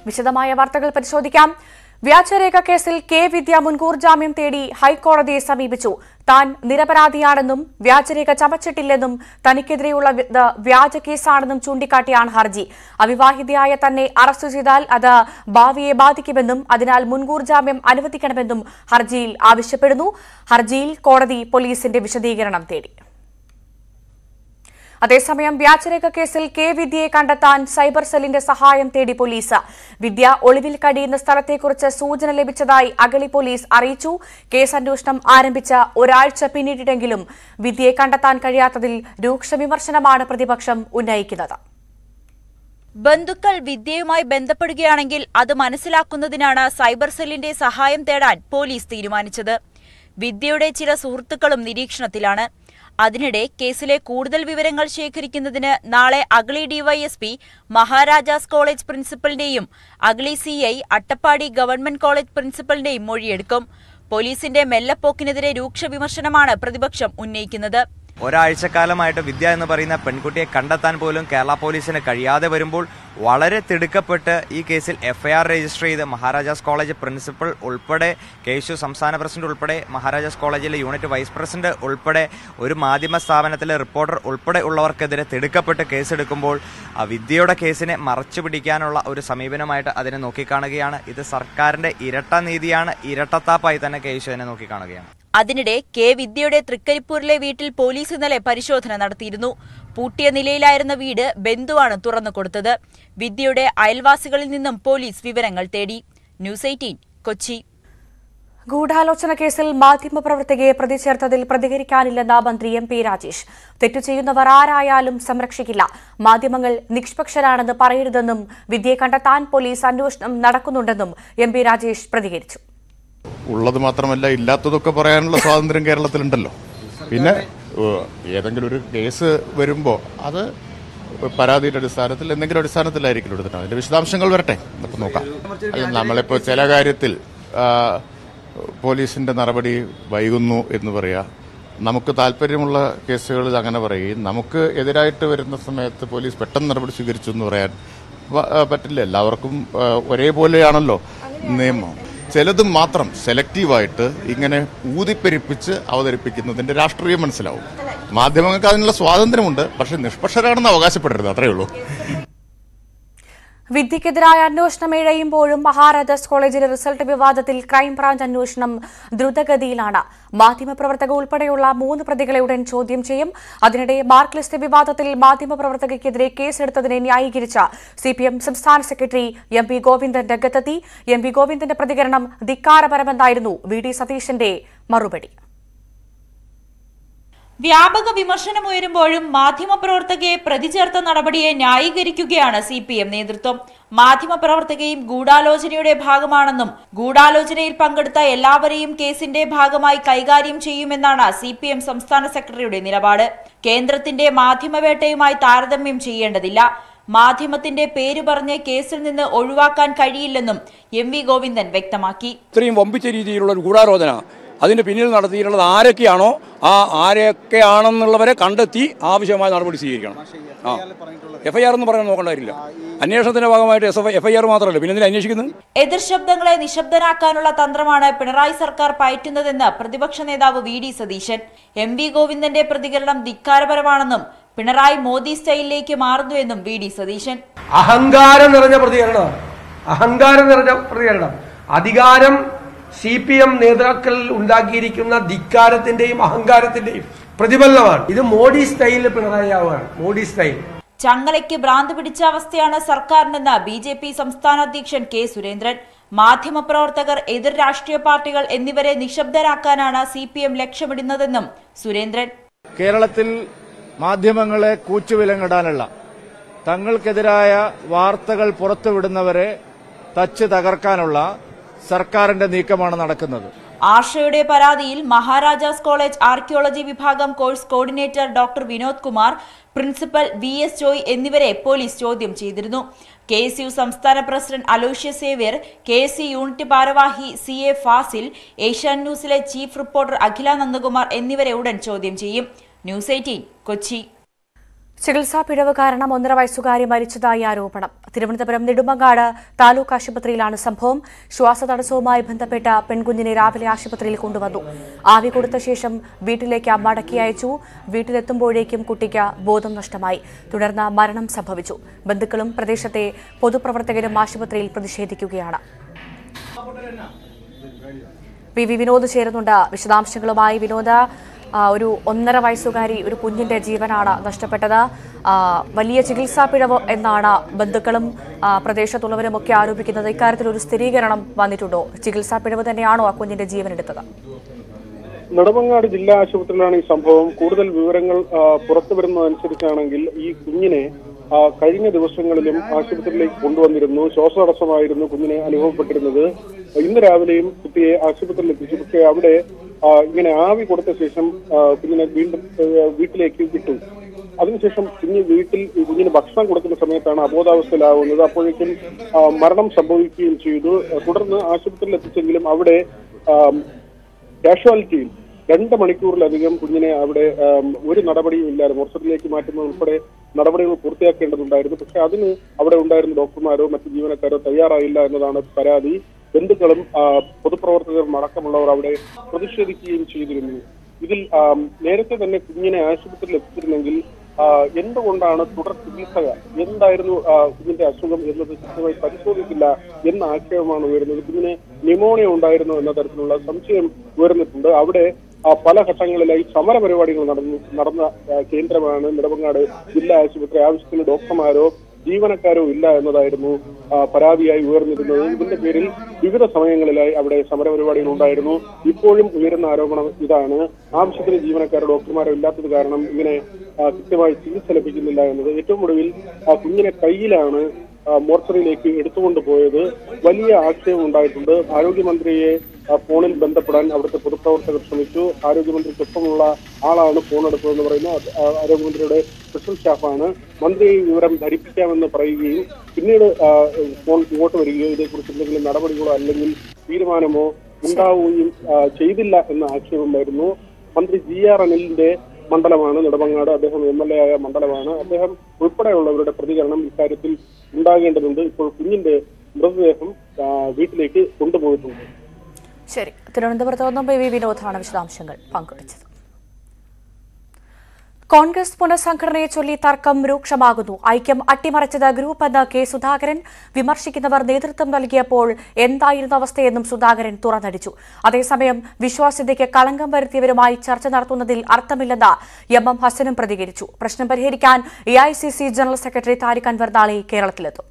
വിശദമായ വാർത്തകൾ പരിശോധിക്കാം വ്യാജരേഖ കേസിൽ കെ വിദ്യ മുൻകൂർ ജാമ്യം തേടി ഹൈക്കോടതിയെ സമീപിച്ചു താൻ നിരപരാധിയാണെന്നും വ്യാജരേഖ ചമച്ചിട്ടില്ലെന്നും തനിക്കെതിരെയുള്ള വി- ത് വ്യാജ കേസാണെന്നും ചൂണ്ടിക്കാട്ടിയാണ് ഹർജി അവിവാഹിതയായ തന്നെ അറസ്റ്റ് ചെയ്താൽ അത് ഭാവിയെ ബാധിക്കുമെന്നും അതിനാൽ മുൻകൂർ ജാമ്യം അനുവദിക്കണമെന്നും ഹർജിയിൽ ആവശ്യപ്പെടുന്നു ഹർജിയിൽ കോടതി പോലീസിന്റെ വിശദീകരണം തേടി അതേസമയം വ്യാജരേഖ കേസിൽ കെ വിദ്യയെ കണ്ടെത്താൻ സൈബർ സെല്ലിന്റെ സഹായം തേടി പോലീസ് വിദ്യ ഒളിവിൽ കഴിയുന്ന സ്ഥലത്തെക്കുറിച്ച് സൂചന ലഭിച്ചതായി അഗളി പോലീസ് അറിയിച്ചു കേസ് അന്വേഷണം ആരംഭിച്ച ഒരാഴ്ച പിന്നിട്ടിട്ടെങ്കിലും വിദ്യയെ കണ്ടെത്താൻ കഴിയാത്തതിൽ രൂക്ഷ വിമർശനമാണ് പ്രതിപക്ഷം ഉന്നയിക്കുന്നത് ബന്ധുക്കൾ വിദ്യയുമായി ബന്ധപ്പെടുകയാണെങ്കിൽ അത് മനസ്സിലാക്കുന്നതിനാണ് സൈബർ സെല്ലിന്റെ സഹായം തേടാൻ പോലീസ് തീരുമാനിച്ചത് വിദ്യയുടെ ചില സുഹൃത്തുക്കളും നിരീക്ഷണത്തിലാണ് അതിനിടെ കേസിലെ കൂടുതൽ വിവരങ്ങൾ ശേഖരിക്കുന്നതിന് നാളെ അഗ്ലി ഡിവൈഎസ്പി മഹാരാജാസ് കോളേജ് പ്രിൻസിപ്പലിന്റെയും Agali CI Attappadi government college പ്രിൻസിപ്പലിന്റെയും മൊഴിയെടുക്കും പോലീസിന്റെ മെല്ലപ്പോക്കിനെതിരെ രൂക്ഷ വിമർശനമാണ് പ്രതിപക്ഷം ഉന്നയിക്കുന്നത് ഒരാഴ്ചക്കാലമായിട്ട് വിദ്യ എന്ന് പറയുന്ന പെൺകുട്ടിയെ കണ്ടെത്താൻ പോലും കേരള പോലീസിന് കഴിയാതെ വരുമ്പോൾ വളരെ തിടുക്കപ്പെട്ട് ഈ കേസിൽ എഫ്ഐആർ രജിസ്റ്റർ ചെയ്ത് മഹാരാജാസ് കോളേജ് പ്രിൻസിപ്പൽ ഉൾപ്പെടെ കെ എസ് യു സംസ്ഥാന പ്രസിഡന്റ് ഉൾപ്പെടെ മഹാരാജാസ് കോളേജിലെ യൂണിറ്റ് വൈസ് പ്രസിഡന്റ് ഉൾപ്പെടെ ഒരു മാധ്യമ സ്ഥാപനത്തിലെ റിപ്പോർട്ടർ ഉൾപ്പെടെ ഉള്ളവർക്കെതിരെ തിടുക്കപ്പെട്ട് കേസെടുക്കുമ്പോൾ ആ വിദ്യയുടെ കേസിനെ മറച്ചു പിടിക്കാനുള്ള ഒരു സമീപനമായിട്ട് അതിനെ നോക്കിക്കാണുകയാണ് ഇത് സർക്കാരിന്റെ ഇരട്ട നീതിയാണ് ഇരട്ടത്താപ്പായി തന്നെ കെ എസ് യു അതിനെ നോക്കിക്കാണുകയാണ് അതിനിടെ കെ വിദ്യയുടെ തൃക്കരിപ്പൂരിലെ വീട്ടിൽ പോലീസ് ഇന്നലെ പരിശോധന നടത്തിയിരുന്നു പൂട്ടിയ നിലയിലായിരുന്ന വീട് ബന്ധുവാണ് തുറന്നു കൊടുത്തത് വിദ്യയുടെ അയൽവാസികളിൽ നിന്നും പോലീസ് വിവരങ്ങൾ തേടി ന്യൂസ് എയ്റ്റീൻ കൊച്ചി ഗൂഢാലോചന കേസിൽ മാധ്യമപ്രവർത്തകയെ പ്രതി ചേർത്തതിൽ പ്രതികരിക്കാനില്ലെന്ന മന്ത്രി എം പി രാജേഷ് തെറ്റു ചെയ്യുന്നവർ ആരായാലും സംരക്ഷിക്കില്ല മാധ്യമങ്ങൾ നിഷ്പക്ഷരാണെന്ന് പറയരുതെന്നും വിദ്യയെ കണ്ടെത്താൻ പോലീസ് അന്വേഷണം നടക്കുന്നുണ്ടെന്നും എം പി രാജേഷ് പ്രതികരിച്ചു ഉള്ളത് മാത്രമല്ല ഇല്ലാത്തതൊക്കെ പറയാനുള്ള സ്വാതന്ത്ര്യം കേരളത്തിലുണ്ടല്ലോ പിന്നെ ഏഹ്, ഏതെങ്കിലും ഒരു കേസ് വരുമ്പോൾ അത് പരാതിയുടെ അടിസ്ഥാനത്തിൽ എന്തെങ്കിലും അടിസ്ഥാനത്തിലായിരിക്കും എടുത്തിട്ട് അതിന്റെ വിശദാംശങ്ങൾ വരട്ടെ നമുക്ക് നോക്കാം അല്ല നമ്മളിപ്പോൾ ചില കാര്യത്തിൽ ആ, പോലീസിന്റെ നടപടി വൈകുന്നു എന്ന് പറയാ നമുക്ക് താല്പര്യമുള്ള കേസുകളിൽ അങ്ങനെ പറയുകയും നമുക്ക് എതിരായിട്ട് വരുന്ന സമയത്ത് പോലീസ് പെട്ടെന്ന് നടപടി സ്വീകരിച്ചു എന്ന് പറയാൻ വ- ആ, പറ്റില്ല എല്ലാവർക്കും ആ, ഒരേപോലെയാണല്ലോ നിയമം ചിലതും മാത്രം സെലക്റ്റീവായിട്ട് ഇങ്ങനെ ഊതിപ്പെരിപ്പിച്ച് അവതരിപ്പിക്കുന്നതിന്റെ രാഷ്ട്രീയം മനസ്സിലാവും മാധ്യമങ്ങൾക്ക് അതിനുള്ള സ്വാതന്ത്ര്യമുണ്ട് പക്ഷെ നിഷ്പക്ഷരാണെന്ന് അവകാശപ്പെടരുത് അത്രയേ ഉള്ളൂ വിദ്യക്കെതിരായ അന്വേഷണം ഇഴയുമ്പോഴും മഹാരാജാസ് കോളേജിലെ റിസൾട്ട് വിവാദത്തിൽ ക്രൈംബ്രാഞ്ച് അന്വേഷണം ദ്രുതഗതിയിലാണ് മാധ്യമപ്രവർത്തക ഉൾപ്പെടെയുള്ള മൂന്ന് പ്രതികളെ ഉടൻ ചോദ്യം ചെയ്യും അതിനിടെ മാർക്ക് ലിസ്റ്റ് വിവാദത്തിൽ മാധ്യമപ്രവർത്തകയ്ക്കെതിരെ കേസെടുത്തതിനെ ന്യായീകരിച്ച സിപിഎം സംസ്ഥാന സെക്രട്ടറി എം പി ഗോവിന്ദൻ രംഗത്തെത്തി എം പി ഗോവിന്ദന്റെ പ്രതികരണം ധിക്കാരപരമെന്നായിരുന്നു വി ഡി സതീശന്റെ മറുപടി വ്യാപക വിമർശനമുയരുമ്പോഴും മാധ്യമപ്രവർത്തകയെ പ്രതി ചേർത്ത നടപടിയെ ന്യായീകരിക്കുകയാണ് സി പി എം നേതൃത്വം മാധ്യമപ്രവർത്തകയും ഗൂഢാലോചനയുടെ ഭാഗമാണെന്നും ഗൂഢാലോചനയിൽ പങ്കെടുത്ത എല്ലാവരെയും കേസിന്റെ ഭാഗമായി കൈകാര്യം ചെയ്യുമെന്നാണ് സി പി എം സംസ്ഥാന സെക്രട്ടറിയുടെ നിലപാട് കേന്ദ്രത്തിന്റെ മാധ്യമവേട്ടയുമായി താരതമ്യം ചെയ്യേണ്ടതില്ല മാധ്യമത്തിന്റെ പേര് പറഞ്ഞ് കേസിൽ നിന്ന് ഒഴിവാക്കാൻ കഴിയില്ലെന്നും എം വി ഗോവിന്ദൻ വ്യക്തമാക്കി ഇത്രയും വമ്പിച്ച രീതിയിലുള്ള ഒരു ഗൂഢാലോചന അതിന്റെ പിന്നിൽ നടത്തിയിട്ടുള്ളത് ആരൊക്കെയാണോ ആ ആരൊക്കെയാണെന്നുള്ളവരെ കണ്ടെത്തി ആവശ്യമായ നടപടി സ്വീകരിക്കണം ആ എഫ് ഐ ആർ എന്ന് പറയാൻ നോക്കേണ്ട കാര്യമില്ല അന്വേഷണത്തിന്റെ ഭാഗമായിട്ട് എസ് എഫ് ഐ ആർ മാത്രമല്ല പിന്നെ എന്തിനാ അന്വേഷിക്കുന്നത് എതിർ ശബ്ദങ്ങളെ നിശബ്ദനാക്കാനുള്ള തന്ത്രമാണ് പിണറായി സർക്കാർ പയറ്റുന്നതെന്ന് പ്രതിപക്ഷ നേതാവ് V D Satheesan M V ഗോവിന്ദന്റെ പ്രതികരണം ധിക്കാരപരമാണെന്നും പിണറായി മോദി സ്റ്റൈലിലേക്ക് മാറുന്നുവെന്നും വി ഡി സതീശൻ അഹങ്കാരം നിറഞ്ഞ പ്രതികരണമാണ് അഹങ്കാരം നിറഞ്ഞ പ്രതികരണം അധികാരം സി പി എം നേതാക്കളിൽ ഉണ്ടാക്കിയിരിക്കുന്ന ധിക്കാരത്തിന്റെയും അഹങ്കാരത്തിന്റെയും പ്രതിഫലനമാണ് ഇത് മോഡി സ്റ്റൈലിൽ പിണറായി ആവുകയാണ് മോഡി സ്റ്റൈൽ ചങ്ങലയ്ക്ക് ഭ്രാന്ത് പിടിച്ച അവസ്ഥയാണ് സർക്കാരിനെന്ന് ബി ജെ പി സംസ്ഥാന അധ്യക്ഷൻ കെ സുരേന്ദ്രൻ മാധ്യമപ്രവർത്തകർ എതിർ രാഷ്ട്രീയ പാർട്ടികൾ എന്നിവരെ നിശബ്ദരാക്കാനാണ് സി പി എം ലക്ഷ്യമിടുന്നതെന്നും സുരേന്ദ്രൻ കേരളത്തിൽ മാധ്യമങ്ങളെ കൂച്ചുവിലങ്ങിടാനുള്ള തങ്ങൾക്കെതിരായ വാർത്തകൾ പുറത്തുവിടുന്നവരെ തച്ച് തകർക്കാനുള്ള സർക്കാരിന്റെ നീക്കമാണ് നടക്കുന്നത് ആർഷയുടെ പരാതിയിൽ മഹാരാജാസ് കോളേജ് ആർക്കിയോളജി വിഭാഗം course coordinator doctor Vinod Kumar principal V S Joy എന്നിവരെ പോലീസ് ചോദ്യം ചെയ്തിരുന്നു കെ എസ് യു സംസ്ഥാന president Aloshya Xavier K S U unit ഭാരവാഹി സി എ ഫാസിൽ ഏഷ്യാൻ ന്യൂസിലെ ചീഫ് റിപ്പോർട്ടർ അഖില നന്ദകുമാർ എന്നിവരെ ഉടൻ ചോദ്യം ചെയ്യും ന്യൂസ് എയ്റ്റീൻ കൊച്ചി ചികിത്സാ പിഴവ് കാരണം ഒന്നര വയസ്സുകാരി മരിച്ചതായി ആരോപണം തിരുവനന്തപുരം നെടുമങ്ങാട് താലൂക്ക് ആശുപത്രിയിലാണ് സംഭവം ശ്വാസതടസ്സവുമായി ബന്ധപ്പെട്ട പെൺകുഞ്ഞിനെ രാവിലെ ആശുപത്രിയിൽ കൊണ്ടുവന്നു ആവി കൊടുത്ത ശേഷം വീട്ടിലേക്ക് മടക്കി അയച്ചു വീട്ടിലെത്തുമ്പോഴേക്കും കുട്ടിക്ക് ബോധം നഷ്ടമായി തുടർന്ന് മരണം സംഭവിച്ചു ബന്ധുക്കളും പ്രദേശത്തെ പൊതുപ്രവർത്തകരും ആശുപത്രിയിൽ പ്രതിഷേധിക്കുകയാണ് പി വി വിനോദ് ചേരുന്നുണ്ട് വിശദാംശങ്ങളുമായി വിനോദ ആ, ഒരു ഒന്നര വയസ്സുകാരി ഒരു കുഞ്ഞിന്റെ ജീവനാണ് നഷ്ടപ്പെട്ടത് ആ, വലിയ ചികിത്സാ പിഴവ് എന്നാണ് ബന്ധുക്കളും ആ, പ്രദേശത്തുള്ളവരും ഒക്കെ ആരോപിക്കുന്നത് ഇക്കാര്യത്തിൽ ഒരു സ്ഥിരീകരണം വന്നിട്ടുണ്ടോ ചികിത്സാ പിഴവ് തന്നെയാണോ ആ കുഞ്ഞിന്റെ ജീവൻ എടുത്തത് നെടുമങ്ങാട് ജില്ലാ ആശുപത്രിയിലാണ് ഈ സംഭവം കൂടുതൽ വിവരങ്ങൾ ആ, പുറത്തു വരുന്നതനുസരിച്ചാണെങ്കിൽ ഈ കുഞ്ഞിനെ ആ, കഴിഞ്ഞ ദിവസങ്ങളിലും ആശുപത്രിയിലേക്ക് കൊണ്ടുവന്നിരുന്നു ശ്വാസതടസ്സമായിരുന്നു കുഞ്ഞിനെ അനുഭവപ്പെട്ടിരുന്നത് ഇന്ന് രാവിലെയും കുട്ടിയെ ആശുപത്രിയിൽ എത്തിച്ചു പക്ഷേ അവിടെ ആ, ഇങ്ങനെ ആവി കൊടുത്ത ശേഷം ആ, കുഞ്ഞിനെ വീണ്ടും ആ, വീട്ടിലേക്ക് വിട്ടു അതിനുശേഷം കുഞ്ഞ് വീട്ടിൽ ഈ കുഞ്ഞിന് ഭക്ഷണം കൊടുക്കുന്ന സമയത്താണ് അബോധാവസ്ഥയിലാവുന്നത് അപ്പോഴേക്കും ആ, മരണം സംഭവിക്കുകയും ചെയ്തു തുടർന്ന് ആശുപത്രിയിൽ എത്തിച്ചെങ്കിലും അവിടെ ആ, കാഷ്വാലിറ്റിയിൽ രണ്ട് മണിക്കൂറിലധികം കുഞ്ഞിനെ അവിടെ ആം, ഒരു നടപടിയും ഇല്ലാതെ മോർച്ചറിലേക്ക് മാറ്റുന്നത് ഉൾപ്പെടെ നടപടികൾ പൂർത്തിയാക്കേണ്ടതുണ്ടായിരുന്നു പക്ഷെ അതിന് അവിടെ ഉണ്ടായിരുന്ന ഡോക്ടർമാരോ മറ്റു ജീവനക്കാരോ തയ്യാറായില്ല എന്നതാണ് പരാതി ബന്ധുക്കളും ആ, പൊതുപ്രവർത്തകരും അടക്കമുള്ളവർ അവിടെ പ്രതിഷേധിക്കുകയും ചെയ്തിരുന്നു ഇതിൽ ആം, നേരത്തെ തന്നെ കുഞ്ഞിനെ ആശുപത്രിയിൽ എത്തിച്ചിരുന്നെങ്കിൽ ആ, എന്തുകൊണ്ടാണ് തുടർ ചികിത്സ എന്തായിരുന്നു ആ, കുഞ്ഞിന്റെ അസുഖം എന്നത് കൃത്യമായി പരിശോധിച്ചില്ല എന്ന ആക്ഷേപമാണ് ഉയരുന്നത് കുഞ്ഞിന് ന്യൂമോണിയ ഉണ്ടായിരുന്നു എന്ന തരത്തിലുള്ള സംശയം ഉയർന്നിട്ടുണ്ട് അവിടെ ആ, പല ഘട്ടങ്ങളിലായി സമര പരിപാടികൾ നടന്നു നടന്ന ആ, കേന്ദ്രമാണ് നെടുമങ്ങാട് ജില്ലാ ആശുപത്രി ആവശ്യത്തിന് ഡോക്ടർമാരോ ജീവനക്കാരോ ഇല്ല എന്നതായിരുന്നു ആ, പരാതിയായി ഉയർന്നിരുന്നത് ഇതിന്റെ പേരിൽ വിവിധ സമയങ്ങളിലായി അവിടെ സമരപരിപാടികൾ ഉണ്ടായിരുന്നു ഇപ്പോഴും ഉയരുന്ന ആരോപണം ഇതാണ് ആവശ്യത്തിന് ജീവനക്കാരോ ഡോക്ടർമാരോ ഇല്ലാത്തത് കാരണം ഇങ്ങനെ ആ, കൃത്യമായി ചികിത്സ ലഭിക്കുന്നില്ല എന്നത് ഏറ്റവും ഒടുവിൽ ആ കുഞ്ഞിനെ കയ്യിലാണ് ആ, മോർച്ചറിയിലേക്ക് എടുത്തുകൊണ്ട് പോയത് വലിയ ആക്ഷേപം ഉണ്ടായിട്ടുണ്ട് ആരോഗ്യമന്ത്രിയെ ആ, ഫോണിൽ ബന്ധപ്പെടാൻ അവിടുത്തെ പൊതുപ്രവർത്തകർ ശ്രമിച്ചു ആരോഗ്യമന്ത്രിക്കൊപ്പമുള്ള ആളാണ് ഫോൺ എടുത്തതെന്ന് പറയുന്നു അത് ആ, ആരോഗ്യമന്ത്രിയുടെ സ്പെഷ്യൽ സ്റ്റാഫാണ് മന്ത്രിയെ ഈ വിവരം ധരിപ്പിക്കാമെന്ന് പറയുകയും പിന്നീട് ആ, ഫോൺ ഇങ്ങോട്ട് വരികയോ ഇതേക്കുറിച്ച് എന്തെങ്കിലും നടപടികളോ അല്ലെങ്കിൽ തീരുമാനമോ ഉണ്ടാവുകയും ആ, ചെയ്തില്ല എന്ന ആക്ഷേപമായിരുന്നു മന്ത്രി ജി ആർ അനിലിന്റെ മണ്ഡലമാണ് നെടുമങ്ങാട് അദ്ദേഹം എം എൽ എ ആയ മണ്ഡലമാണ് അദ്ദേഹം ഉൾപ്പെടെയുള്ളവരുടെ പ്രതികരണം ഇക്കാര്യത്തിൽ ഉണ്ടാകേണ്ടതുണ്ട് ഇപ്പോൾ കുഞ്ഞിന്റെ മൃതദേഹം ആ, വീട്ടിലേക്ക് കൊണ്ടുപോയിട്ടുണ്ട് ശരി തിരുവനന്തപുരത്ത് നിന്നും പി വി വിനോദാണ് വിശദാംശങ്ങൾ പങ്കുവച്ചത് കോൺഗ്രസ് പുനഃസംഘടനയെ ചൊല്ലി തർക്കം രൂക്ഷമാകുന്നു ഐക്യം അട്ടിമറിച്ചത് ഗ്രൂപ്പ് എന്ന് കെ സുധാകരൻ വിമർശിക്കുന്നവർ നേതൃത്വം നൽകിയപ്പോൾ എന്തായിരുന്നു അവസ്ഥയെന്നും സുധാകരൻ തുറന്നടിച്ചു അതേസമയം വിശ്വാസ്യതയ്ക്ക് കളങ്കം വരുത്തിയവരുമായി ചർച്ച നടത്തുന്നതിൽ അർത്ഥമില്ലെന്ന് എം എം ഹസനും പ്രതികരിച്ചു പ്രശ്നം പരിഹരിക്കാൻ A general secretary Tariq Anwar നാളെ കേരളത്തിലെത്തും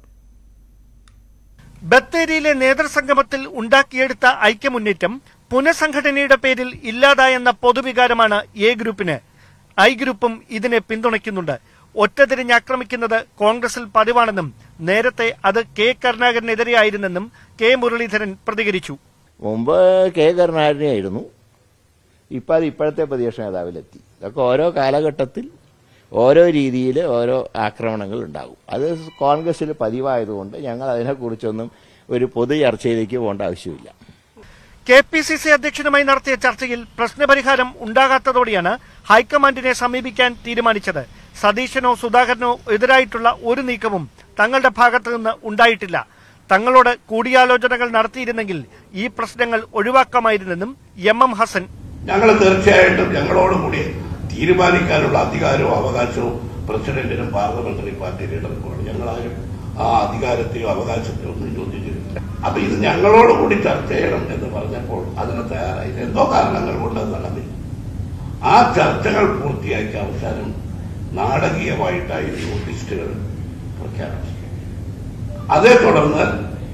ബത്തേരിയിലെ നേതൃസംഗമത്തിൽ ഉണ്ടാക്കിയെടുത്ത ഐക്യമുന്നേറ്റം പുനഃസംഘടനയുടെ പേരിൽ ഇല്ലാതായെന്ന പൊതുവികാരമാണ് എ ഗ്രൂപ്പിന് ഐ ഗ്രൂപ്പും ഇതിനെ പിന്തുണയ്ക്കുന്നുണ്ട് ഒറ്റതിരിഞ്ഞ് ആക്രമിക്കുന്നത് കോൺഗ്രസിൽ പതിവാണെന്നും നേരത്തെ അത് കെ കരുണാകരനെതിരെയായിരുന്നെന്നും കെ മുരളീധരൻ പ്രതികരിച്ചു മുമ്പ് കെ കരുണാകരനായിരുന്നു ഇപ്പം അത് ഇപ്പോഴത്തെ പ്രതിപക്ഷ നേതാവിലെത്തി ഇതൊക്കെ ഓരോ കാലഘട്ടത്തിൽ ഓരോ രീതിയിൽ ഓരോ ആക്രമണങ്ങൾ ഉണ്ടാകും അത് കോൺഗ്രസിൽ പതിവായതുകൊണ്ട് ഞങ്ങൾ അതിനെക്കുറിച്ചൊന്നും ഒരു പൊതു ചർച്ചയിലേക്ക് പോകേണ്ട ആവശ്യമില്ല കെ പി സി സി അധ്യക്ഷനുമായി നടത്തിയ ചർച്ചയിൽ പ്രശ്നപരിഹാരം ഉണ്ടാകാത്തതോടെയാണ് ഹൈക്കമാൻഡിനെ സമീപിക്കാൻ തീരുമാനിച്ചത് സതീശനോ സുധാകരനോ എതിരായിട്ടുള്ള ഒരു നീക്കവും തങ്ങളുടെ ഭാഗത്തു നിന്ന് ഉണ്ടായിട്ടില്ല തങ്ങളോട് കൂടിയാലോചനകൾ നടത്തിയിരുന്നെങ്കിൽ ഈ പ്രശ്നങ്ങൾ ഒഴിവാക്കാമായിരുന്നെന്നും എം എം ഹസൻ ഞങ്ങൾ തീർച്ചയായിട്ടും ഞങ്ങളോട് കൂടി തീരുമാനിക്കാനുള്ള അധികാരവും അവകാശവും പ്രസിഡന്റിനും പാർലമെന്ററി പാർട്ടി ലീഡർക്കുമാണ് ഞങ്ങളാരും ആ അധികാരത്തെയോ അവകാശത്തെയോ ഒന്നും ചോദിച്ചിട്ടില്ല അപ്പൊ ഇത് ഞങ്ങളോട് കൂടി ചർച്ച ചെയ്യണം എന്ന് പറഞ്ഞപ്പോൾ അതിന് തയ്യാറായി എന്തോ കാരണങ്ങൾ കൊണ്ട് അത് നടന്നില്ല ആ ചർച്ചകൾ പൂർത്തിയാക്കി അവസാനം നാടകീയമായിട്ടായിരുന്നു ലിസ്റ്റുകൾ പ്രഖ്യാപിച്ചത് അതേ തുടർന്ന്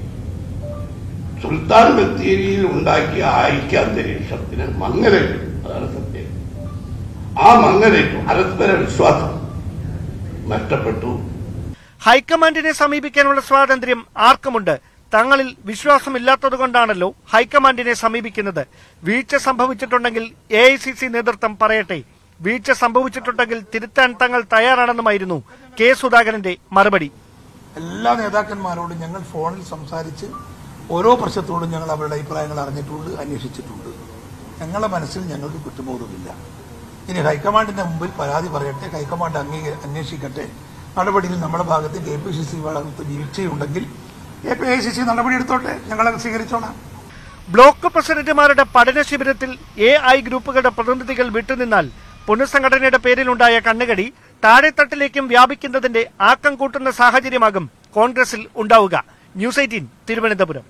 സുൽത്താൻ ബത്തേരിയിൽ ഉണ്ടാക്കിയ ഐക്യാന്തരീക്ഷത്തിന് മങ്ങലേറ്റു അതാണ് സത്യം ആ മങ്ങലേറ്റു പരസ്പര വിശ്വാസം നഷ്ടപ്പെട്ടു ഹൈക്കമാൻഡിനെ സമീപിക്കാനുള്ള സ്വാതന്ത്ര്യം ആർക്കുമുണ്ട് തങ്ങളിൽ വിശ്വാസമില്ലാത്തതുകൊണ്ടാണല്ലോ ഹൈക്കമാൻഡിനെ സമീപിക്കുന്നത് വീഴ്ച സംഭവിച്ചിട്ടുണ്ടെങ്കിൽ എ ഐ സി സി നേതൃത്വം പറയട്ടെ വീഴ്ച സംഭവിച്ചിട്ടുണ്ടെങ്കിൽ തിരുത്താൻ തങ്ങൾ തയ്യാറാണെന്നുമായിരുന്നു കെ സുധാകരന്റെ മറുപടി എല്ലാ നേതാക്കന്മാരോടും ഞങ്ങൾ ഫോണിൽ സംസാരിച്ച് ഓരോ പ്രശ്നത്തോടും ഞങ്ങൾ അവരുടെ അഭിപ്രായങ്ങൾ അറിഞ്ഞിട്ടുണ്ട് അന്വേഷിച്ചിട്ടുണ്ട് ഞങ്ങളുടെ മനസ്സിൽ ഞങ്ങൾക്ക് കുറ്റബോധമില്ല ഇനി ഹൈക്കമാൻഡിന്റെ മുമ്പിൽ പരാതി പറയട്ടെ ഹൈക്കമാൻഡ് അംഗീക അന്വേഷിക്കട്ടെ നടപടിയിൽ നമ്മുടെ ഭാഗത്ത് കെ പി സി സി ഭാഗത്ത് വീഴ്ചയുണ്ടെങ്കിൽ K P I C C നടപടി എടുത്തോട്ടെ ഞങ്ങളത് സ്വീകരിച്ചോളാം ബ്ലോക്ക് പ്രസിഡന്റുമാരുടെ പഠന ശിബിരത്തിൽ എ ഐ ഗ്രൂപ്പുകളുടെ പ്രതിനിധികൾ വിട്ടുനിന്നാൽ പുനഃസംഘടനയുടെ പേരിലുണ്ടായ കണ്ണുകടി താഴെത്തട്ടിലേക്കും വ്യാപിക്കുന്നതിന്റെ ആക്കം കൂട്ടുന്ന സാഹചര്യമാകും കോൺഗ്രസിൽ ഉണ്ടാവുക ന്യൂസ് എയ്റ്റീൻ തിരുവനന്തപുരം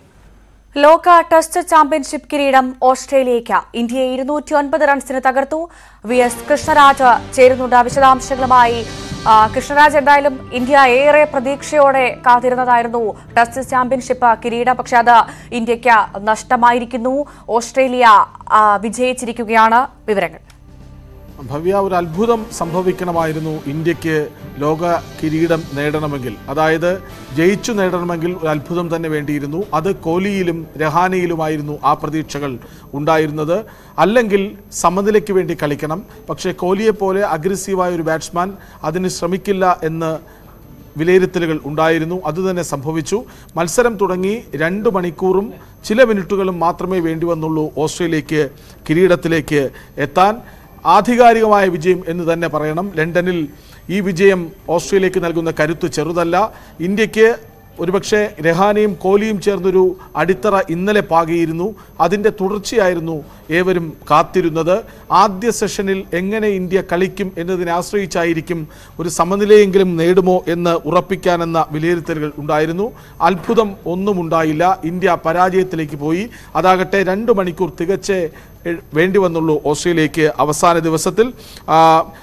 ലോക ടെസ്റ്റ് ചാമ്പ്യൻഷിപ്പ് കിരീടം ഓസ്ട്രേലിയയ്ക്ക് ഇന്ത്യയെ ഇരുന്നൂറ്റി ഒൻപത് റൺസിന് തകർത്തു വി എസ് കൃഷ്ണരാജ് ചേരുന്നുണ്ട് വിശദാംശങ്ങളുമായി ആ, കൃഷ്ണരാജ് എന്തായാലും ഇന്ത്യ ഏറെ പ്രതീക്ഷയോടെ കാത്തിരുന്നതായിരുന്നു ടെസ്റ്റ് ചാമ്പ്യൻഷിപ്പ് കിരീടം പക്ഷെ അത് ഇന്ത്യയ്ക്ക് നഷ്ടമായിരിക്കുന്നു ഓസ്ട്രേലിയ ആ, വിജയിച്ചിരിക്കുകയാണ് വിവരങ്ങൾ ഭവ്യ ഒരു അത്ഭുതം സംഭവിക്കണമായിരുന്നു ഇന്ത്യക്ക് ലോക കിരീടം നേടണമെങ്കിൽ അതായത് ജയിച്ചു നേടണമെങ്കിൽ ഒരു അത്ഭുതം തന്നെ വേണ്ടിയിരുന്നു അത് കോഹ്ലിയിലും രഹാനയിലുമായിരുന്നു ആ പ്രതീക്ഷകൾ ഉണ്ടായിരുന്നത് അല്ലെങ്കിൽ സമനിലയ്ക്ക് വേണ്ടി കളിക്കണം പക്ഷേ കോഹ്ലിയെ പോലെ അഗ്രസീവായ ഒരു ബാറ്റ്സ്മാൻ അതിന് ശ്രമിക്കില്ല എന്ന് വിലയിരുത്തലുകൾ ഉണ്ടായിരുന്നു അതുതന്നെ സംഭവിച്ചു മത്സരം തുടങ്ങി രണ്ട് മണിക്കൂറും ചില മിനിറ്റുകളും മാത്രമേ വേണ്ടി വന്നുള്ളൂ ഓസ്ട്രേലിയക്ക് കിരീടത്തിലേക്ക് എത്താൻ ആധികാരികമായ വിജയം എന്ന് തന്നെ പറയണം ലണ്ടനിൽ ഈ വിജയം ഓസ്ട്രേലിയക്ക് നൽകുന്ന കരുത്ത് ചെറുതല്ല ഇന്ത്യക്ക് ഒരുപക്ഷെ രഹാനയും കോഹ്ലിയും ചേർന്നൊരു അടിത്തറ ഇന്നലെ പാകിയിരുന്നു അതിൻ്റെ തുടർച്ചയായിരുന്നു ഏവരും കാത്തിരുന്നത് ആദ്യ സെഷനിൽ എങ്ങനെ ഇന്ത്യ കളിക്കും എന്നതിനെ ആശ്രയിച്ചായിരിക്കും ഒരു സമനിലയെങ്കിലും നേടുമോ എന്ന് ഉറപ്പിക്കാനെന്ന വിലയിരുത്തലുകൾ ഉണ്ടായിരുന്നു അത്ഭുതം ഒന്നും ഉണ്ടായില്ല ഇന്ത്യ പരാജയത്തിലേക്ക് പോയി അതാകട്ടെ രണ്ട് മണിക്കൂർ തികച്ചേ എ- വേണ്ടി വന്നുള്ളൂ ഓസ്ട്രേലിയക്ക് അവസാന ദിവസത്തിൽ ആ,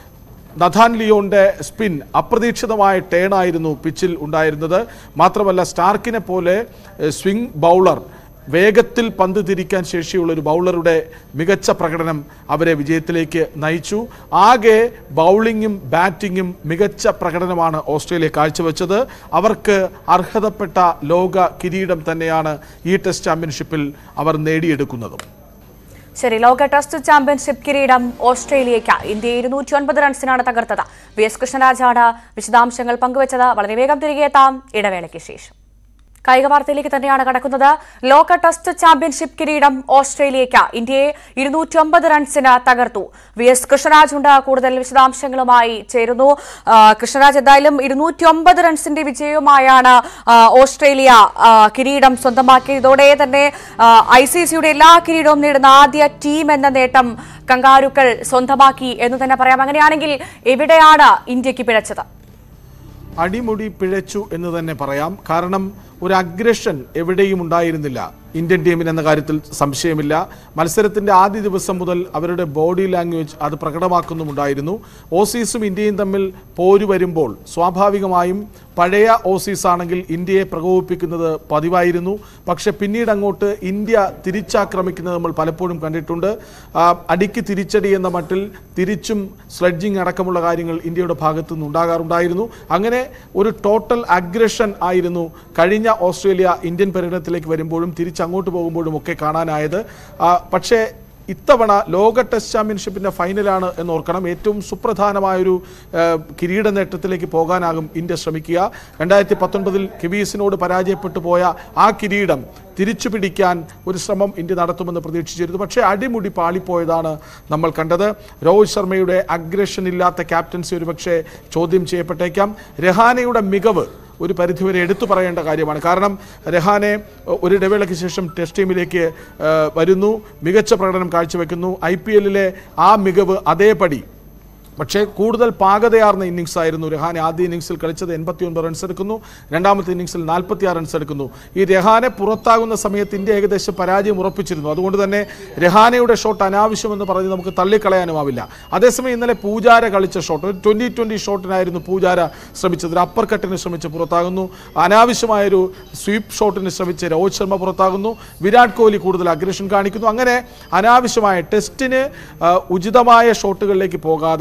നഥാൻ ലിയോന്റെ സ്പിൻ അപ്രതീക്ഷിതമായ ടേണായിരുന്നു പിച്ചിൽ ഉണ്ടായിരുന്നത് മാത്രമല്ല സ്റ്റാർക്കിനെ പോലെ എഹ്, സ്വിംഗ് ബൗളർ വേഗത്തിൽ പന്ത് തിരിക്കാൻ ശേഷിയുള്ള ഒരു ബൗളറുടെ മികച്ച പ്രകടനം അവരെ വിജയത്തിലേക്ക് നയിച്ചു ആകെ ബൗളിങ്ങും ബാറ്റിങ്ങും മികച്ച പ്രകടനമാണ് ഓസ്ട്രേലിയ കാഴ്ചവെച്ചത് അവർക്ക് അർഹതപ്പെട്ട ലോക കിരീടം തന്നെയാണ് ഈ ടെസ്റ്റ് ചാമ്പ്യൻഷിപ്പിൽ അവർ നേടിയെടുക്കുന്നതും ശരി ലോക ടെസ്റ്റ് ചാമ്പ്യൻഷിപ്പ് കിരീടം ഓസ്ട്രേലിയയ്ക്ക് ഇന്ത്യ ഇരുന്നൂറ്റി ഒൻപത് റൺസിനാണ് തകർത്തത് വി എസ് കൃഷ്ണരാജാണ് വിശദാംശങ്ങൾ പങ്കുവച്ചത് വളരെ വേഗം തിരികെ എത്താം ഇടവേളയ്ക്ക് ശേഷം കായിക വാർത്തയിലേക്ക് തന്നെയാണ് കടക്കുന്നത് ലോക ടെസ്റ്റ് ചാമ്പ്യൻഷിപ്പ് കിരീടം ഓസ്ട്രേലിയയ്ക്ക് ഇന്ത്യയെ ഇരുന്നൂറ്റി ഒമ്പത് റൺസിന് തകർത്തു വി എസ് കൃഷ്ണരാജ് ഉണ്ട് കൂടുതൽ വിശദാംശങ്ങളുമായി ചേരുന്നു ആ, കൃഷ്ണരാജ് എന്തായാലും ഇരുന്നൂറ്റി ഒമ്പത് റൺസിന്റെ വിജയവുമായാണ് ആ, ഓസ്ട്രേലിയ ആ, കിരീടം സ്വന്തമാക്കിയത് ഇതോടെ തന്നെ ഐ സി സിയുടെ എല്ലാ കിരീടവും നേടുന്ന ആദ്യ ടീം എന്ന നേട്ടം കങ്കാരുക്കൾ സ്വന്തമാക്കി എന്ന് തന്നെ പറയാം അങ്ങനെയാണെങ്കിൽ എവിടെയാണ് ഇന്ത്യക്ക് പിഴച്ചത് അടിമുടി പിഴച്ചു എന്ന് തന്നെ പറയാം കാരണം ഒരു അഗ്രഷൻ എവിടെയും ഉണ്ടായിരുന്നില്ല ഇന്ത്യൻ ടീമിന് എന്ന കാര്യത്തിൽ സംശയമില്ല മത്സരത്തിന്റെ ആദ്യ ദിവസം മുതൽ അവരുടെ ബോഡി ലാംഗ്വേജ് അത് പ്രകടമാക്കുന്നുമുണ്ടായിരുന്നു ഓസീസും ഇന്ത്യയും തമ്മിൽ പോരു വരുമ്പോൾ സ്വാഭാവികമായും പഴയ ഓസീസ് ആണെങ്കിൽ ഇന്ത്യയെ പ്രകോപിപ്പിക്കുന്നത് പതിവായിരുന്നു പക്ഷെ പിന്നീട് അങ്ങോട്ട് ഇന്ത്യ തിരിച്ചാക്രമിക്കുന്നത് നമ്മൾ പലപ്പോഴും കണ്ടിട്ടുണ്ട് ആ, അടിക്ക് തിരിച്ചടി എന്ന മട്ടിൽ തിരിച്ചും സ്ലെഡ്ജിങ് അടക്കമുള്ള കാര്യങ്ങൾ ഇന്ത്യയുടെ ഭാഗത്തു നിന്ന് ഉണ്ടാകാറുണ്ടായിരുന്നു അങ്ങനെ ഒരു ടോട്ടൽ അഗ്രഷൻ ആയിരുന്നു കഴിഞ്ഞ ഓസ്ട്രേലിയ ഇന്ത്യൻ പര്യടനത്തിലേക്ക് വരുമ്പോഴും തിരിച്ചങ്ങോട്ട് പോകുമ്പോഴും ഒക്കെ കാണാനായത് ആ, പക്ഷേ ഇത്തവണ ലോക ടെസ്റ്റ് ചാമ്പ്യൻഷിപ്പിന്റെ ഫൈനലാണ് എന്ന് ഓർക്കണം ഏറ്റവും സുപ്രധാനമായൊരു ആ, കിരീട നേട്ടത്തിലേക്ക് പോകാനാകും ഇന്ത്യ ശ്രമിക്കുക രണ്ടായിരത്തി പത്തൊൻപതിൽ കിവീസിനോട് പരാജയപ്പെട്ടു പോയ ആ കിരീടം തിരിച്ചു പിടിക്കാൻ ഒരു ശ്രമം ഇന്ത്യ നടത്തുമെന്ന് പ്രതീക്ഷിച്ചിരുന്നു പക്ഷേ അടിമുടി പാളിപ്പോയതാണ് നമ്മൾ കണ്ടത് രോഹിത് ശർമ്മയുടെ അഗ്രഷൻ ഇല്ലാത്ത ക്യാപ്റ്റൻസി ഒരുപക്ഷെ ചോദ്യം ചെയ്യപ്പെട്ടേക്കാം രഹാനയുടെ മികവ് ഒരു പരിധിവരെ എടുത്തു പറയേണ്ട കാര്യമാണ് കാരണം രഹാനെ ഏഹ്, ഒരു ഇടവേളയ്ക്ക് ശേഷം ടെസ്റ്റ് ടീമിലേക്ക് ഏഹ്, വരുന്നു മികച്ച പ്രകടനം കാഴ്ചവെക്കുന്നു ഐ പി എല്ലിലെ ആ മികവ് അതേപടി പക്ഷേ കൂടുതൽ പാകതയാർന്ന ഇന്നിങ്സ് ആയിരുന്നു രഹാനെ ആദ്യ ഇന്നിങ്സിൽ കളിച്ചത് എൺപത്തി ഒൻപത് റൺസ് എടുക്കുന്നു രണ്ടാമത്തെ ഇന്നിങ്സിൽ നാൽപ്പത്തി ആറ് റൺസ് എടുക്കുന്നു ഈ രഹാനെ പുറത്താകുന്ന സമയത്ത് ഇന്ത്യ ഏകദേശം പരാജയം ഉറപ്പിച്ചിരുന്നു അതുകൊണ്ട് തന്നെ രഹാനയുടെ ഷോട്ട് അനാവശ്യമെന്ന് പറഞ്ഞ് നമുക്ക് തള്ളിക്കളയാനുമാവില്ല അതേസമയം ഇന്നലെ പൂജാര കളിച്ച ഷോട്ട് ഒരു ട്വന്റി ട്വന്റി ഷോട്ടിനായിരുന്നു പൂജാര ശ്രമിച്ചത് ഒരു അപ്പർ കട്ടിന് ശ്രമിച്ച് പുറത്താകുന്നു അനാവശ്യമായൊരു സ്വീപ്പ് ഷോട്ടിന് ശ്രമിച്ച് രോഹിത് ശർമ്മ പുറത്താകുന്നു വിരാട് കോഹ്ലി കൂടുതൽ അഗ്രഷൻ കാണിക്കുന്നു അങ്ങനെ അനാവശ്യമായ ടെസ്റ്റിന് ആ, ഉചിതമായ ഷോട്ടുകളിലേക്ക് പോകാതെ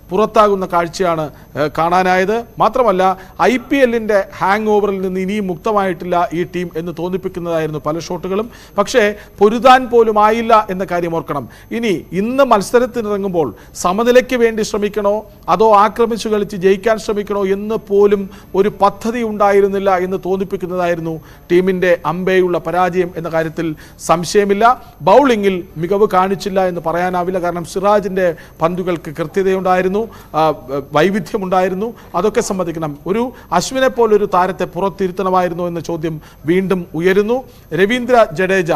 പുറത്താകുന്ന കാഴ്ചയാണ് ഏഹ്, കാണാനായത് മാത്രമല്ല ഐ പി എല്ലിൻ്റെ ഹാങ് ഓവറിൽ നിന്ന് ഇനിയും മുക്തമായിട്ടില്ല ഈ ടീം എന്ന് തോന്നിപ്പിക്കുന്നതായിരുന്നു പല ഷോട്ടുകളും പക്ഷേ പൊരുതാൻ പോലും ആയില്ല എന്ന കാര്യം ഓർക്കണം ഇനി ഇന്ന് മത്സരത്തിനിറങ്ങുമ്പോൾ സമനിലയ്ക്ക് വേണ്ടി ശ്രമിക്കണോ അതോ ആക്രമിച്ചു കളിച്ച് ജയിക്കാൻ ശ്രമിക്കണോ എന്ന് പോലും ഒരു പദ്ധതി ഉണ്ടായിരുന്നില്ല എന്ന് തോന്നിപ്പിക്കുന്നതായിരുന്നു ടീമിൻ്റെ അമ്പേയുള്ള പരാജയം എന്ന കാര്യത്തിൽ സംശയമില്ല ബൗളിങ്ങിൽ മികവ് കാണിച്ചില്ല എന്ന് പറയാനാവില്ല കാരണം സിറാജിൻ്റെ പന്തുകൾക്ക് കൃത്യതയുണ്ടായിരുന്നു ആ, വൈവിധ്യമുണ്ടായിരുന്നു അതൊക്കെ സമ്മതിക്കണം ഒരു അശ്വിനെ പോലൊരു താരത്തെ പുറത്തിരുത്തണമായിരുന്നു എന്ന ചോദ്യം വീണ്ടും ഉയരുന്നു രവീന്ദ്ര ജഡേജ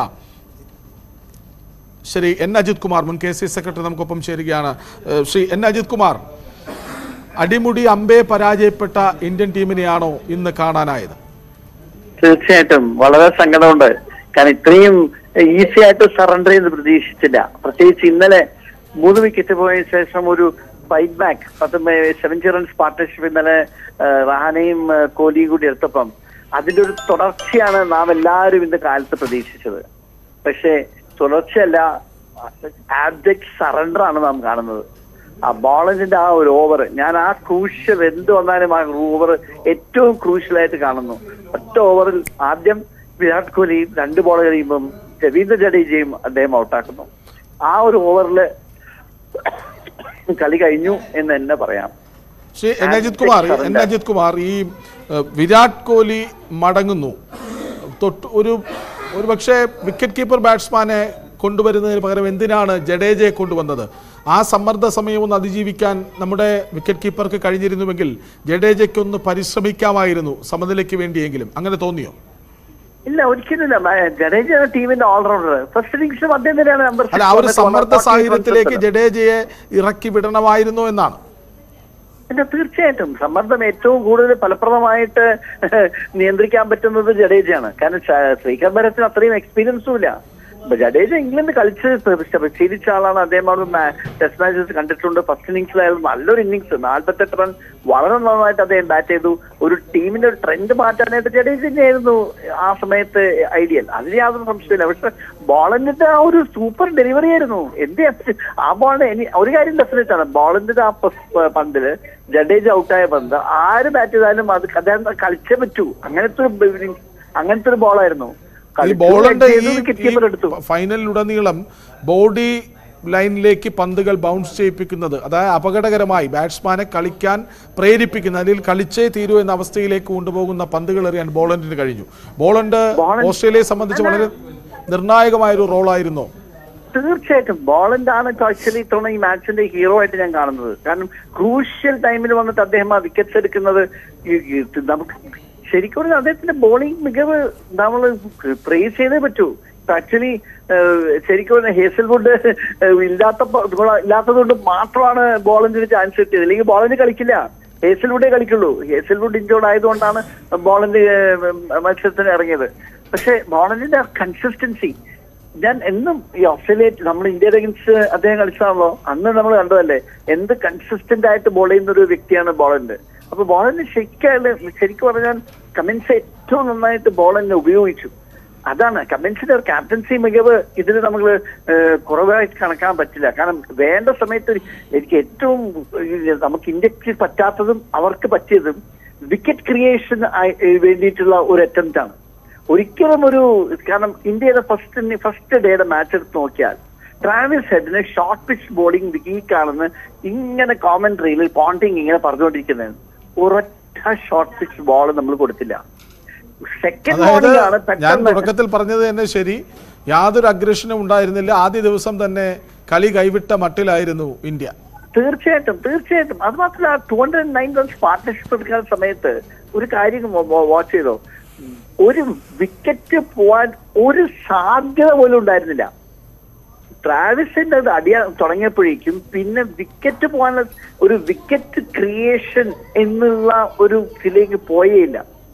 ശരി എൻ അജിത് കുമാർ മുൻ കെ സി സെക്രട്ടറി നമുക്കൊപ്പം ചേരുകയാണ് ഏഹ് ശ്രീ എൻ അജിത് കുമാർ അടിമുടി അമ്പേ പരാജയപ്പെട്ട ഇന്ത്യൻ ടീമിനെയാണോ ഇന്ന് കാണാനായത് തീർച്ചയായിട്ടും വളരെ സങ്കടമുണ്ട് കാരണം ഇത്രയും ഈസി ആയിട്ട് സറണ്ടർ ചെയ്ത് പ്രതീക്ഷിച്ചില്ല പ്രത്യേകിച്ച് ഇന്നലെ മൂന്ന് വിക്കറ്റ് പോയ ശേഷം ഒരു ഫൈറ്റ് ബാക്ക് പത്ത് സെവൻറ്റി റൺസ് പാർട്ട്ണർഷിപ്പ് ഇന്നലെ ആ, റഹാനയും ആ, കോഹ്ലിയും കൂടി എടുത്തപ്പം അതിന്റെ ഒരു തുടർച്ചയാണ് നാം എല്ലാവരും ഇന്ന് കാലത്ത് പ്രതീക്ഷിച്ചത് പക്ഷേ തുടർച്ചയല്ല ആബ്ജക്ട് സറണ്ടർ ആണ് നാം കാണുന്നത് ആ ബോളിന്റെ ആ ഒരു ഓവർ ഞാൻ ആ ക്രൂഷ്യൽ എന്ത് വന്നാലും ആ ഓവർ ഏറ്റവും ക്രൂഷ്യലായിട്ട് കാണുന്നു ഒറ്റ ഓവറിൽ ആദ്യം വിരാട് കോഹ്ലിയും രണ്ട് ബോൾ കഴിയുമ്പം രവീന്ദ്ര ജഡേജയും അദ്ദേഹം ഔട്ടാക്കുന്നു ആ ഒരു ഓവറിൽ കളി കഴിഞ്ഞു എന്ന് തന്നെ പറയാം ശ്രീ എൻ അജിത് കുമാർ എൻ അജിത് കുമാർ ഈ ഏഹ്, വിരാട് കോഹ്ലി മടങ്ങുന്നു തൊട്ട് ഒരു ഒരു പക്ഷേ വിക്കറ്റ് കീപ്പർ ബാറ്റ്സ്മാനെ കൊണ്ടുവരുന്നതിന് പകരം എന്തിനാണ് ജഡേജയെ കൊണ്ടുവന്നത് ആ സമ്മർദ്ദ സമയമൊന്ന് അതിജീവിക്കാൻ നമ്മുടെ വിക്കറ്റ് കീപ്പർക്ക് കഴിഞ്ഞിരുന്നുവെങ്കിൽ ജഡേജയ്ക്കൊന്ന് പരിശ്രമിക്കാമായിരുന്നു സമനിലയ്ക്ക് വേണ്ടിയെങ്കിലും അങ്ങനെ തോന്നിയോ ഇല്ല ഒരിക്കലുമില്ല മ- ജഡേജ ടീമിന്റെ ഓൾറൗണ്ടർ ഫസ്റ്റ് ഇന്നിംഗ്സും അദ്ദേഹം തന്നെയാണ് നമ്പർ അല്ല ആ ഒരു സമ്മർദ്ദ സാഹചര്യത്തിലേക്ക് ജഡേജയെ ഇറക്കി വിടണമായിരുന്നു എന്നാണ് പിന്നെ തീർച്ചയായിട്ടും സമ്മർദ്ദം ഏറ്റവും കൂടുതൽ ഫലപ്രദമായിട്ട് നിയന്ത്രിക്കാൻ പറ്റുന്നത് ജഡേജയാണ് കാരണം ശ- ശ്രീകർ ഭരത്തിന് അത്രയും എക്സ്പീരിയൻസും ഇല്ല അപ്പൊ ജഡേജ ഇംഗ്ലണ്ട് കളിച്ച് ശീലിച്ച ആളാണ് അദ്ദേഹം അവിടെ ടെസ്റ്റ് മാച്ചസ് കണ്ടിട്ടുണ്ട് ഫസ്റ്റ് ഇന്നിംഗ്സിലായാലും നല്ലൊരു ഇന്നിംഗ്സ് നാൽപ്പത്തെട്ട് റൺ വളരെ നന്നായിട്ട് അദ്ദേഹം ബാറ്റ് ചെയ്തു ഒരു ടീമിന്റെ ഒരു ട്രെൻഡ് മാറ്റാനായിട്ട് ജഡേജ തന്നെയായിരുന്നു ആ സമയത്ത് ഐഡിയൽ അതിന് യാതൊരു സംശയമില്ല പക്ഷെ ബോളിന്റെ ആ ഒരു സൂപ്പർ ഡെലിവറി ആയിരുന്നു എന്ത് ആ ബോളിന് ഇനി ഒരു കാര്യം ഡെഫിനറ്റ് ആണ് ബോളിന്റെ ആ പ- പന്തില് ജഡേജ ഔട്ടായ പന്ത് ആര് ബാറ്റ് ചെയ്താലും അത് അദ്ദേഹം കളിച്ചേ പറ്റൂ അങ്ങനത്തെ ഒരു ബ- അങ്ങനത്തെ ഒരു ബോളായിരുന്നു ഈ ബോളിന്റെ ഈ ഈ ഫൈനലിലുടനീളം ബോഡി ലൈനിലേക്ക് പന്തുകൾ ബൗൺസ് ചെയ്യിപ്പിക്കുന്നത് അതായത് അപകടകരമായി ബാറ്റ്സ്മാനെ കളിക്കാൻ പ്രേരിപ്പിക്കുന്ന അല്ലെങ്കിൽ കളിച്ചേ തീരൂ എന്ന അവസ്ഥയിലേക്ക് കൊണ്ടുപോകുന്ന പന്തുകൾ എറിയാൻ ബോളണ്ടിന് കഴിഞ്ഞു ബോളണ്ട് ഓസ്ട്രേലിയയെ സംബന്ധിച്ച് വളരെ നിർണായകമായ ഒരു റോളായിരുന്നു തീർച്ചയായിട്ടും ബോളന്റെ ആണ് ആക്ച്വലി ഇത്തവണ ഈ മാച്ചിന്റെ ഹീറോ ആയിട്ട് ഞാൻ കാണുന്നത് കാരണം ക്രൂഷ്യൽ ടൈമിൽ വന്നിട്ട് അദ്ദേഹം ആ വിക്കറ്റ്സ് എടുക്കുന്നത് ഈ- ഈ നമുക്ക് ശരിക്കും പറഞ്ഞാൽ അദ്ദേഹത്തിന്റെ ബോളിംഗ് മികവ് നമ്മൾ പ്രേസ് ചെയ്തേ പറ്റൂ ആക്ച്വലി ശരിക്കും പറഞ്ഞാൽ ഹേസൽവുഡ് ഇല്ലാത്ത ഇല്ലാത്തത് കൊണ്ട് മാത്രമാണ് ബോളിന് ചാൻസ് കിട്ടിയത് അല്ലെങ്കിൽ ബോളിന് കളിക്കില്ല ഹേസൽവുഡേ കളിക്കുള്ളൂ ഹേസൽവുഡ് ഇഞ്ചോർഡ് ആയതുകൊണ്ടാണ് ബോളിന്റെ മത്സരത്തിന് ഇറങ്ങിയത് പക്ഷെ ബോളിന്റെ കൺസിസ്റ്റൻസി ഞാൻ എന്നും ഈ ഓസ്ട്രേലിയ നമ്മൾ ഇന്ത്യയുടെ അഗൻസ്റ്റ് അദ്ദേഹം കളിച്ചാണല്ലോ അന്ന് നമ്മൾ കണ്ടതല്ലേ എന്ത് കൺസിസ്റ്റന്റ് ആയിട്ട് ബോൾ ചെയ്യുന്ന ഒരു വ്യക്തിയാണ് ബോളന്റ് അപ്പൊ ബോളിന് ശരിക്കും ശരിക്കും പറഞ്ഞാൽ കമിൻസ് ഏറ്റവും നന്നായിട്ട് ബോളിനെ ഉപയോഗിച്ചു അതാണ് കമിൻസിന്റെ ഒരു ക്യാപ്റ്റൻസി മികവ് ഇതിൽ നമ്മൾ കുറവായിട്ട് കണക്കാൻ പറ്റില്ല കാരണം വേണ്ട സമയത്ത് ഒരു- എനിക്ക് ഏറ്റവും ഈ നമുക്ക് ഇന്ത്യക്ക് പറ്റാത്തതും അവർക്ക് പറ്റിയതും വിക്കറ്റ് ക്രിയേഷൻ വേണ്ടിയിട്ടുള്ള ഒരു അറ്റംപ്റ്റ് ആണ് ഒരിക്കലും ഒരു കാരണം ഇന്ത്യയുടെ ഫസ്റ്റ് ഫസ്റ്റ് ഡേയുടെ മാച്ച് എടുത്ത് നോക്കിയാൽ ട്രാവിസ് ഹെഡിന് ഷോർട്ട് പിച്ച് ബോളിംഗ് വീക്കാണെന്ന് ഇങ്ങനെ കോമൻട്രിയിൽ പോണ്ടിങ് ഇങ്ങനെ പറഞ്ഞുകൊണ്ടിരിക്കുന്നത് ഒരൊറ്റ ഷോർട്ട് പിച്ച് ബോൾ നമ്മൾ കൊടുത്തില്ല സെക്കൻഡ് ബോളിംഗ് ആണ് അതായത് ഞാൻ പെട്ടെന്ന് തുടക്കത്തിൽ പറഞ്ഞത് തന്നെ ശരി യാതൊരു അഗ്രഷനും ഉണ്ടായിരുന്നില്ല ആദ്യ ദിവസം തന്നെ കളി കൈവിട്ട മട്ടിലായിരുന്നു ഇന്ത്യ തീർച്ചയായിട്ടും തീർച്ചയായിട്ടും അത് മാത്രമല്ല two hundred nine runs partnership എടുക്കുന്ന സമയത്ത് ഒരു കാര്യം വാച്ച് ചെയ്തോ ഒരു വിക്കറ്റ് പോവാൻ ഒരു സാധ്യത പോലും ഉണ്ടായിരുന്നില്ല ട്രാവിസിന്റെ അത് അടിയാൻ തുടങ്ങിയപ്പോഴേക്കും പിന്നെ വിക്കറ്റ് പോകാനുള്ള ഒരു വിക്കറ്റ് ക്രിയേഷൻ എന്നുള്ള ഒരു ഇതിലേക്ക് പോയേയില്ല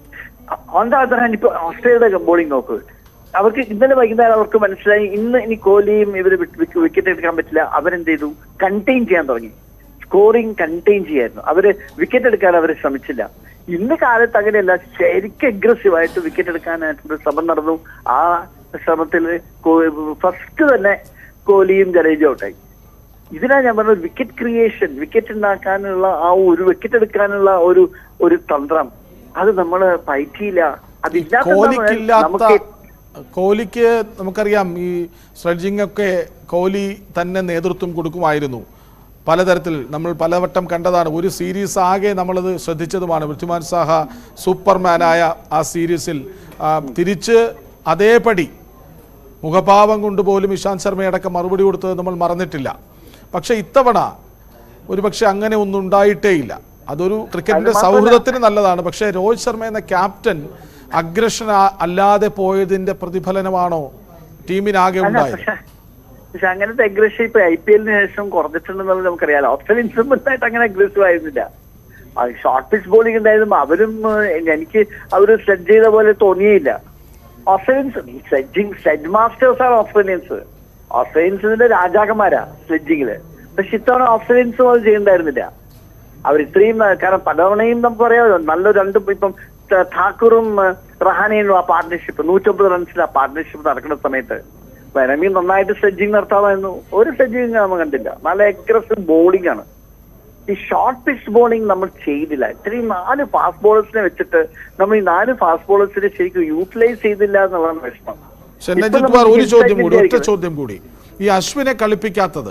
ഓൺ ദ അതർ ഹാൻഡ് ഇപ്പൊ ഓസ്ട്രേലിയയുടെ ബോളിംഗ് നോക്ക് അവർക്ക് ഇന്നലെ വൈകുന്നേരം അവർക്ക് മനസ്സിലായി ഇന്ന് ഇനി കോഹ്ലിയും ഇവര് വിക്കറ്റ് എടുക്കാൻ പറ്റില്ല അവരെന്ത് ചെയ്തു കണ്ടെയ്ൻ ചെയ്യാൻ തുടങ്ങി സ്കോറിംഗ് കണ്ടെയ്ൻ ചെയ്യായിരുന്നു അവര് വിക്കറ്റ് എടുക്കാൻ അവർ ശ്രമിച്ചില്ല ഇന്ന് കാലത്ത് അങ്ങനെയല്ല ശരിക്കും അഗ്രസീവ് ആയിട്ട് വിക്കറ്റ് എടുക്കാനായിട്ട് ശ്രമം നടന്നു ആ ശ്രമത്തിൽ ഫസ്റ്റ് തന്നെ കോഹ്ലിയും ജഡേജ ഔട്ടായി ഇതിനാ ഞാൻ പറഞ്ഞത് വിക്കറ്റ് ക്രിയേഷൻ വിക്കറ്റ് ഉണ്ടാക്കാനുള്ള ആ ഒരു വിക്കറ്റ് എടുക്കാനുള്ള ഒരു ഒരു തന്ത്രം അത് നമ്മള് പയറ്റിയില്ല അതില്ലാത്ത കോഹ്ലിക്കില്ലാത്ത നമുക്ക് കോഹ്ലിക്ക് നമുക്കറിയാം ഈ സ്ലെഡ്ജിംഗ് ഒക്കെ കോഹ്ലി തന്നെ നേതൃത്വം കൊടുക്കുമായിരുന്നു പലതരത്തിൽ നമ്മൾ പലവട്ടം കണ്ടതാണ് ഒരു സീരീസ് ആകെ നമ്മളത് ശ്രദ്ധിച്ചതുമാണ് പൃഥ്വിമാൻ സാഹ സൂപ്പർമാനായ ആ സീരീസിൽ ആ, തിരിച്ച് അതേപടി മുഖഭാവം കൊണ്ട് പോലും ഇഷാന്ത് ശർമ്മയടക്കം മറുപടി കൊടുത്തത് നമ്മൾ മറന്നിട്ടില്ല പക്ഷേ ഇത്തവണ ഒരുപക്ഷെ അങ്ങനെ ഒന്നും ഉണ്ടായിട്ടേയില്ല അതൊരു ക്രിക്കറ്റിന്റെ അത് മാത്രമല്ല- സൗഹൃദത്തിന് നല്ലതാണ് പക്ഷേ രോഹിത് ശർമ്മ എന്ന ക്യാപ്റ്റൻ അഗ്രഷൻ അല്ലാതെ പോയതിന്റെ പ്രതിഫലനമാണോ ടീമിനാകെ അല്ല ഉണ്ടായത് പക്ഷെ പക്ഷെ അങ്ങനത്തെ അഗ്രഷൻ ഇപ്പൊ ഐ പി എല്ലിന് ശേഷം കുറഞ്ഞിട്ടുണ്ടെന്നുള്ളത് നമുക്കറിയാലോ ഓപ്ഷൻ ഇൻസ്ട്രുമെന്റ് ആയിട്ട് അങ്ങനെ അഗ്രസീവ് ആയിരുന്നില്ല ഷോർട്ട് പിച്ച് ബോളിംഗ് ഉണ്ടായിരുന്നു അവരും ഏഹ്, എനിക്ക് അവർ സ്ലെഡ് ചെയ്ത പോലെ തോന്നിയില്ല ഓസ്ട്രേലിയൻസ് സ്ലെഡ്ജിങ് സ്ലെഡ് മാസ്റ്റേഴ്സ് ആണ് ഓസ്ട്രേലിയൻസ് ഓസ്ട്രേലിയൻസ് ഇതിന്റെ രാജാക്കന്മാരാ സ്ലെഡ്ജിങ്ങില് പക്ഷെ ഇത്തവണ ഓസ്ട്രേലിയൻസും അത് ചെയ്യണ്ടായിരുന്നില്ല അവർ ഇത്രയും ഏഹ്, കാരണം പലതവണയും നമുക്ക് പറയാമല്ലോ നല്ല രണ്ട് ഇപ്പം ത- ഠാക്കൂറും ഏഹ്, റഹാനയും ആ പാർട്ട്ണർഷിപ്പ് നൂറ്റമ്പത് റൺസിൽ ആ പാർട്ട്ണർഷിപ്പ് നടക്കുന്ന സമയത്ത് വനമി നന്നായിട്ട് സ്ലെഡ്ജിങ് നടത്താമായിരുന്നു ഒരു സ്ലെഡ്ജിങ് നമ്മൾ കണ്ടില്ല നല്ല അഗ്രസീവ് ബോളിംഗ് ആണ് ഈ ഷോർട്ട് പിച്ച് ബോളിംഗ് നമ്മൾ ചെയ്തില്ല ഇത്രയും നാല് ഫാസ്റ്റ് ബോളേഴ്സിനെ വെച്ചിട്ട് നമ്മൾ ഈ നാല് ഫാസ്റ്റ് ബോളേഴ്സിനെ ശരിക്കും യൂട്ടിലൈസ് ചെയ്തില്ല എന്നുള്ളതാണ് വിഷമം പക്ഷെ ഇപ്പൊ നജിത് നമുക്ക് കുമാർ ഒരു ചോദ്യം ഇൻസൈറ്റ് കൂടി ഒറ്റ ഇന്ത്യ ചോദ്യം കൂടി ഈ അശ്വിനെ കളിപ്പിക്കാത്തത്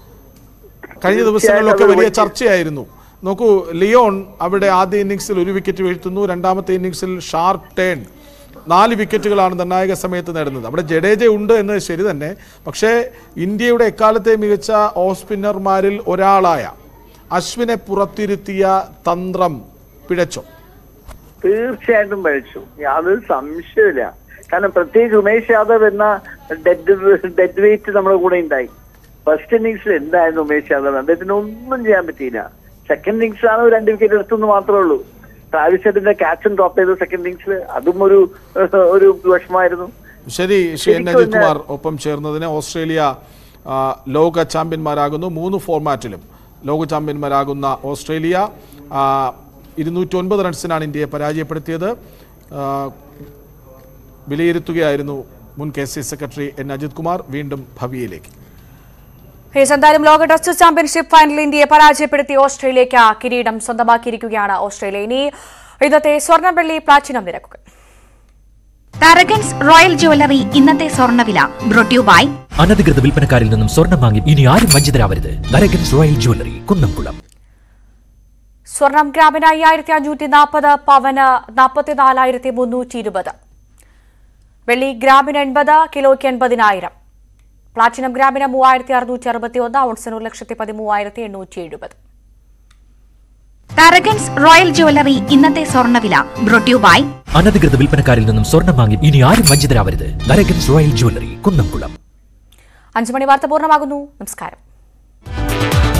കഴിഞ്ഞ തീർച്ചയായും ദിവസങ്ങളിലൊക്കെ അത് വലിയ വലിയ- ചർച്ചയായിരുന്നു നോക്കൂ ലിയോൺ അവിടെ ആദ്യ ഇന്നിംഗ്സിൽ ഒരു വിക്കറ്റ് വീഴ്ത്തുന്നു രണ്ടാമത്തെ ഇന്നിംഗ്സിൽ ഷാർപ്പ് ടേൺ നാല് വിക്കറ്റുകളാണ് നിർണായക സമയത്ത് നേടുന്നത് അവിടെ ജഡേജ ഉണ്ട് എന്നത് ശരി തന്നെ പക്ഷേ ഇന്ത്യയുടെ എക്കാലത്തെ മികച്ച ഓഫ് സ്പിന്നർമാരിൽ ഒരാളായ അശ്വിനെ പുറത്തിരുത്തിയ തന്ത്രം പിഴച്ചോ തീർച്ചയായിട്ടും പഴിച്ചു യാതൊരു സംശയമില്ല കാരണം പ്രത്യേകിച്ച് ഉമേഷ് യാദവ് എന്ന ഡെഡ് ഡെഡ് വെയിറ്റ് നമ്മുടെ കൂടെ ഉണ്ടായി ഫസ്റ്റ് ഇന്നിങ്സിൽ എന്തായിരുന്നു ഉമേഷ് യാദവ് അദ്ദേഹത്തിന് ഒന്നും ചെയ്യാൻ പറ്റിയില്ല സെക്കൻഡ് ഇന്നിങ്സിലാണ് ഒരു രണ്ട് വിക്കറ്റ് എടുത്തെന്ന് മാത്രമേ ഉള്ളൂ ട്രാവിസെറ്റിന്റെ ക്യാച്ചും ഡ്രോപ്പ് ചെയ്തു സെക്കൻഡ് ഇന്നിങ്സിൽ അതും ഒരു ഒരു വിഷമമായിരുന്നു ശരി ശ്രീ എൻ ശരിക്കും അജിത് ഞാൻ- കുമാർ ഒപ്പം ചേർന്നതിന് ഓസ്ട്രേലിയ ആ, ലോക ചാമ്പ്യന്മാരാകുന്നു മൂന്ന് ഫോർമാറ്റിലും ലോക ചാമ്പ്യന്മാരാകുന്ന ഓസ്ട്രേലിയ ഇരുന്നൂറ്റി ഒൻപത് റൺസിനാണ് ഇന്ത്യയെ പരാജയപ്പെടുത്തിയത് ആ, വിലയിരുത്തുകയായിരുന്നു മുൻ K C secretary N Ajith Kumar വീണ്ടും ഭവിയയിലേക്ക് യെസ്, എന്തായാലും ലോക ടെസ്റ്റ് ചാമ്പ്യൻഷിപ്പ് ഫൈനലിൽ ഇന്ത്യയെ പരാജയപ്പെടുത്തി ഓസ്ട്രേലിയയ്ക്ക് കിരീടം സ്വന്തമാക്കിയിരിക്കുകയാണ് ഓസ്ട്രേലിയ ഇനി ഇന്നത്തെ സ്വർണ്ണ വെള്ളി പ്ലാറ്റിനം നിരക്കുകൾ തരകൻസ് റോയൽ ജ്വല്ലറി ഇന്നത്തെ സ്വർണ്ണവില ബ്രോട്യൂ ബൈ അനധികൃത വിൽപ്പനക്കാരിൽ നിന്നും സ്വർണം വാങ്ങി ഇനി ആരും വഞ്ചിതരാവരുത് നരകൻസ് റോയൽ ജ്വല്ലറി കുന്നംകുളം സ്വർണം ഗ്രാമിന് അയ്യായിരത്തി അഞ്ഞൂറ്റി നാൽപ്പത് പവന് നാൽപ്പത്തിനാലായിരത്തി മുന്നൂറ്റി ഇരുപത് വെള്ളി ഗ്രാമിന് എൺപത് കിലോയ്ക്ക് എൺപതിനായിരം പ്ലാറ്റിനം ഗ്രാമിന് മൂവായിരത്തി അറുന്നൂറ്റി അറുപത്തി ഒന്ന് ഔൺസിന് ഒരു ലക്ഷത്തി പതിമൂവായിരത്തി എണ്ണൂറ്റി എഴുപത് തരകൻസ് റോയൽ ജ്വല്ലറി ഇന്നത്തെ സ്വർണ്ണവില ബ്രോട്യൂ ബൈ അനധികൃത വിൽപ്പനക്കാരിൽ നിന്നും സ്വർണം വാങ്ങി ഇനി ആരും വഞ്ചിതരാവരുത് നരകൻസ് റോയൽ ജ്വല്ലറി കുന്നംകുളം അഞ്ചു മണി വാർത്ത പൂർണ്ണമാകുന്നു നമസ്കാരം